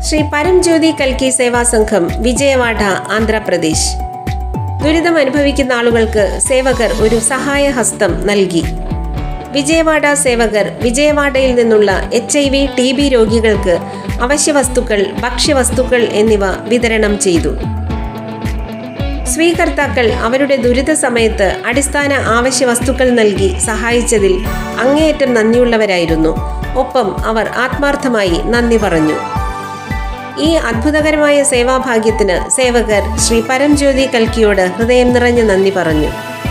ശ്രീ പരംജ്യോതി കൽക്കി സേവാ സംഘം വിജയവാഡ ആന്ധ്രാപ്രദേശ് ദുരിതം അനുഭവിക്കുന്ന ആളുകൾക്ക് സേവകർ ഒരു സഹായഹസ്തം നൽകി വിജയവാഡ സേവകർ വിജയവാഡയിൽ നിന്നുള്ള H I V T B രോഗികൾക്ക് അവശ്യവസ്തുക്കൾ ഭക്ഷ്യവസ്തുക്കൾ എന്നിവ വിതരണം ചെയ്തു സ്വീകർത്താക്കൾ അവരുടെ ദുരിത സമയത്ത് അടിസ്ഥാന ആവശ്യ വസ്തുക്കൾ നൽകി സഹായിച്ചതിൽ അങ്ങേയറ്റം നന്ദിയുള്ളവരായിരുന്നു ഒപ്പം അവർ ആത്മാർത്ഥമായി നന്ദി പറഞ്ഞു ഈ അത്ഭുതകരമായ സേവാഭാഗ്യത്തിന് സേവകർ ശ്രീ പരംജ്യോതി കൽക്കിയോട് ഹൃദയം നിറഞ്ഞ നന്ദി പറഞ്ഞു